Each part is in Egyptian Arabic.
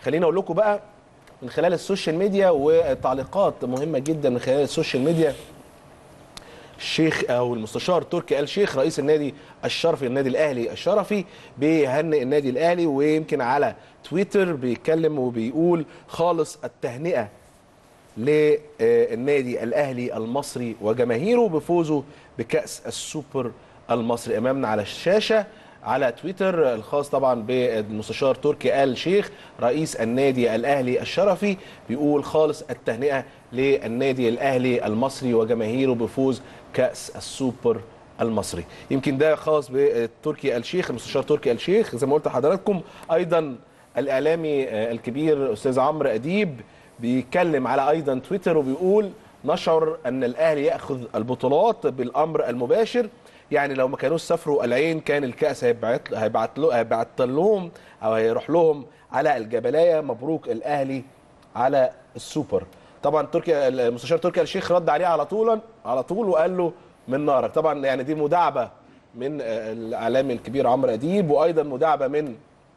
خليني اقول لكم بقى من خلال السوشيال ميديا وتعليقات مهمه جدا من خلال السوشيال ميديا الشيخ او المستشار تركي آل شيخ رئيس النادي الشرفي النادي الاهلي الشرفي بيهنئ النادي الاهلي ويمكن على تويتر بيتكلم وبيقول خالص التهنئه للنادي الاهلي المصري وجماهيره بفوزه بكاس السوبر المصري امامنا على الشاشه على تويتر الخاص طبعا بالمستشار تركي آل شيخ رئيس النادي الاهلي الشرفي بيقول خالص التهنئه للنادي الاهلي المصري وجماهيره بفوز كاس السوبر المصري يمكن ده خاص بتركي آل شيخ المستشار تركي آل شيخ زي ما قلت لحضراتكم ايضا الاعلامي الكبير استاذ عمرو اديب بيتكلم على ايضا تويتر وبيقول نشعر ان الاهلي ياخذ البطولات بالامر المباشر يعني لو ما كانوش سافروا العين كان الكاس هيبعت هيبعت له هيبعت لهم او هيروح لهم على الجبلايه مبروك الاهلي على السوبر طبعا تركيا المستشار تركي آل الشيخ رد عليه على طول على طول وقال له من نارك طبعا يعني دي مداعبه من الاعلامي الكبير عمرو اديب وايضا مداعبه من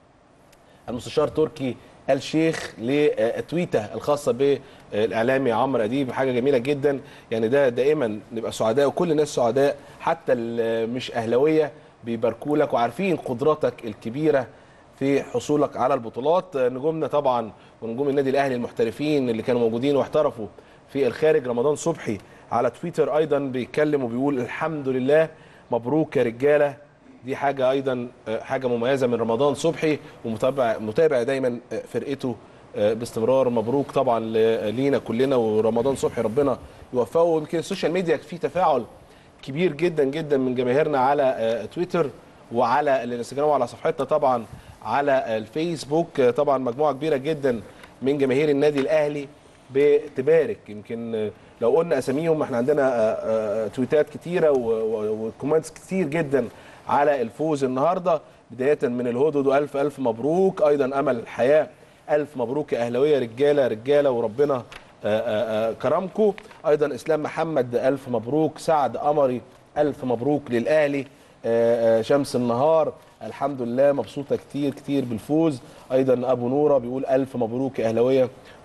المستشار تركي آل شيخ لتويته الخاصه بالاعلامي عمرو اديب حاجه جميله جدا يعني ده دائما نبقى سعداء وكل الناس سعداء حتى اللي مش اهلاويه بيباركوا لك وعارفين قدراتك الكبيره في حصولك على البطولات نجومنا طبعا ونجوم النادي الاهلي المحترفين اللي كانوا موجودين واحترفوا في الخارج رمضان صبحي على تويتر ايضا بيتكلم وبيقول الحمد لله مبروك يا رجاله دي حاجه ايضا حاجه مميزه من رمضان صبحي ومتابع متابع دايما فرقته باستمرار مبروك طبعا لينا كلنا ورمضان صبحي ربنا يوفقه ويمكن السوشيال ميديا في تفاعل كبير جدا جدا من جماهيرنا على تويتر وعلى الانستجرام وعلى صفحتنا طبعا على الفيسبوك طبعا مجموعه كبيره جدا من جماهير النادي الاهلي بتبارك يمكن لو قلنا اساميهم احنا عندنا تويتات كتيره وكومنتس كتير جدا على الفوز النهارده بدايه من الهدد والف الف مبروك ايضا امل الحياه الف مبروك يا اهلاويه رجاله رجاله وربنا كرمكم ايضا اسلام محمد الف مبروك سعد قمري الف مبروك للاهلي شمس النهار الحمد لله مبسوطه كتير كتير بالفوز ايضا ابو نوره بيقول الف مبروك يا اهلاويه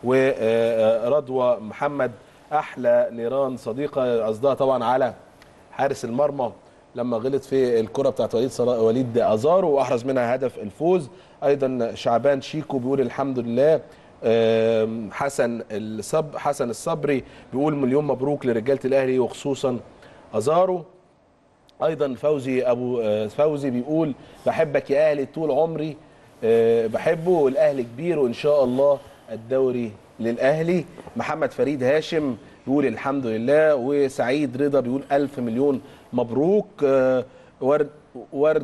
ورضوى محمد احلى نيران صديقه قصدها طبعا على حارس المرمى لما غلط في الكره بتاعت وليد صلا... وليد ازارو واحرز منها هدف الفوز ايضا شعبان شيكو بيقول الحمد لله حسن الصب حسن الصبري بيقول مليون مبروك لرجاله الاهلي وخصوصا ازارو ايضا فوزي ابو فوزي بيقول بحبك يا اهلي طول عمري بحبه والاهلي كبير وان شاء الله الدوري للاهلي محمد فريد هاشم بيقول الحمد لله وسعيد رضا بيقول الف مليون مبروك ورد ورد